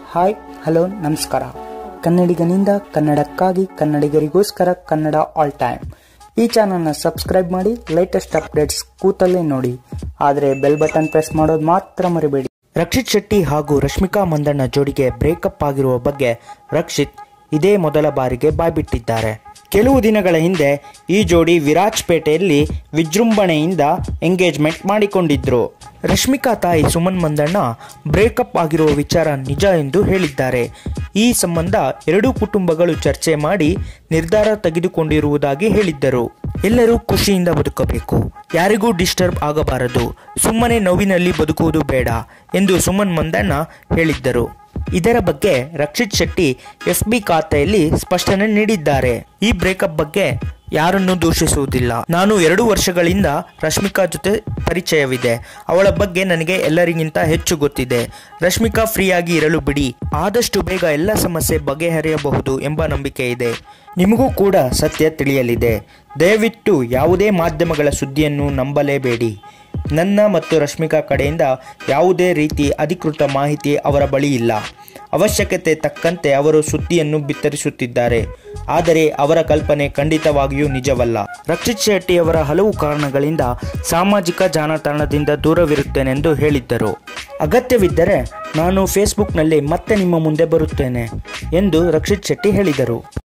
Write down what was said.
hi hello ನಮಸ್ಕಾರ ಕನ್ನಡಿಗನಿಂದ ಕನ್ನಡಕ್ಕಾಗಿ ಕನ್ನಡಿಗರಿಗೋಸ್ಕರ ಕನ್ನಡ ಆಲ್ ಟೈಮ್ ಈ ಚಾನಲ್ನ ಸಬ್ಸ್ಕ್ರೈಬ್ ಮಾಡಿ ಲೇಟೆಸ್ಟ್ ಅಪ್ಡೇಟ್ಸ್ ಕೂತಲ್ಲೇ ನೋಡಿ ಆದರೆ ಬೆಲ್ ಬಟನ್ ಪ್ರೆಸ್ ಮಾಡೋದು ಮಾತ್ರ ಮರಿಬೇಡಿ ರಕ್ಷಿತ್ ಶೆಟ್ಟಿ ಹಾಗೂ ರಶ್ಮಿಕಾ ಮಂದಣ್ಣ ಜೋಡಿಗೆ ಬ್ರೇಕಪ್ ಆಗಿರುವ ಬಗ್ಗೆ ರಕ್ಷಿತ್ ಇದೇ ಮೊದಲ ಬಾರಿಗೆ ಬಾಯ್ಬಿಟ್ಟಿದ್ದಾರೆ ಕೆಲವು ದಿನಗಳ ಹಿಂದೆ ಈ ಜೋಡಿ ವಿರಾಜ್ಪೇಟೆಯಲ್ಲಿ ವಿಜೃಂಭಣೆಯಿಂದ ಎಂಗೇಜ್ಮೆಂಟ್ ಮಾಡಿಕೊಂಡಿದ್ರು ರಶ್ಮಿಕಾ ತಾಯಿ ಸುಮನ್ ಮಂದಣ್ಣ ಬ್ರೇಕಪ್ ಆಗಿರುವ ವಿಚಾರ ನಿಜ ಎಂದು ಹೇಳಿದ್ದಾರೆ ಈ ಸಂಬಂಧ ಎರಡೂ ಕುಟುಂಬಗಳು ಚರ್ಚೆ ಮಾಡಿ ನಿರ್ಧಾರ ತೆಗೆದುಕೊಂಡಿರುವುದಾಗಿ ಹೇಳಿದ್ದರು ಎಲ್ಲರೂ ಖುಷಿಯಿಂದ ಬದುಕಬೇಕು ಯಾರಿಗೂ ಡಿಸ್ಟರ್ಬ್ ಆಗಬಾರದು ಸುಮ್ಮನೆ ನೋವಿನಲ್ಲಿ ಬದುಕುವುದು ಬೇಡ ಎಂದು ಸುಮನ್ ಮಂದಣ್ಣ ಹೇಳಿದ್ದರು ಇದರ ಬಗ್ಗೆ ರಕ್ಷಿತ್ ಶೆಟ್ಟಿ ಎಫ್ ಬಿ ಖಾತೆಯಲ್ಲಿ ಸ್ಪಷ್ಟನೆ ನೀಡಿದ್ದಾರೆ ಈ ಬ್ರೇಕಪ್ ಬಗ್ಗೆ ಯಾರನ್ನೂ ದೂಷಿಸುವುದಿಲ್ಲ ನಾನು ಎರಡು ವರ್ಷಗಳಿಂದ ರಶ್ಮಿಕಾ ಜೊತೆ ಪರಿಚಯವಿದೆ ಅವಳ ಬಗ್ಗೆ ನನಗೆ ಎಲ್ಲರಿಗಿಂತ ಹೆಚ್ಚು ಗೊತ್ತಿದೆ ರಶ್ಮಿಕಾ ಫ್ರೀಯಾಗಿ ಇರಲು ಬಿಡಿ ಆದಷ್ಟು ಬೇಗ ಎಲ್ಲ ಸಮಸ್ಯೆ ಬಗೆಹರಿಯಬಹುದು ಎಂಬ ನಂಬಿಕೆ ಇದೆ ನಿಮಗೂ ಕೂಡ ಸತ್ಯ ತಿಳಿಯಲಿದೆ ದಯವಿಟ್ಟು ಯಾವುದೇ ಮಾಧ್ಯಮಗಳ ಸುದ್ದಿಯನ್ನು ನಂಬಲೇಬೇಡಿ ನನ್ನ ಮತ್ತು ರಶ್ಮಿಕಾ ಕಡೆಯಿಂದ ಯಾವುದೇ ರೀತಿ ಅಧಿಕೃತ ಮಾಹಿತಿ ಅವರ ಬಳಿ ಇಲ್ಲ ಅವಶ್ಯಕತೆ ತಕ್ಕಂತೆ ಅವರು ಸುದ್ದಿಯನ್ನು ಬಿತ್ತರಿಸುತ್ತಿದ್ದಾರೆ ಆದರೆ ಅವರ ಕಲ್ಪನೆ ಖಂಡಿತವಾಗಿಯೂ ನಿಜವಲ್ಲ ರಕ್ಷಿತ್ ಶೆಟ್ಟಿ ಅವರ ಹಲವು ಕಾರಣಗಳಿಂದ ಸಾಮಾಜಿಕ ಜಾಲತಾಣದಿಂದ ದೂರವಿರುತ್ತೇನೆಂದು ಹೇಳಿದ್ದರು ಅಗತ್ಯವಿದ್ದರೆ ನಾನು ಫೇಸ್ಬುಕ್ನಲ್ಲಿ ಮತ್ತೆ ನಿಮ್ಮ ಮುಂದೆ ಬರುತ್ತೇನೆ ಎಂದು ರಕ್ಷಿತ್ ಶೆಟ್ಟಿ ಹೇಳಿದರು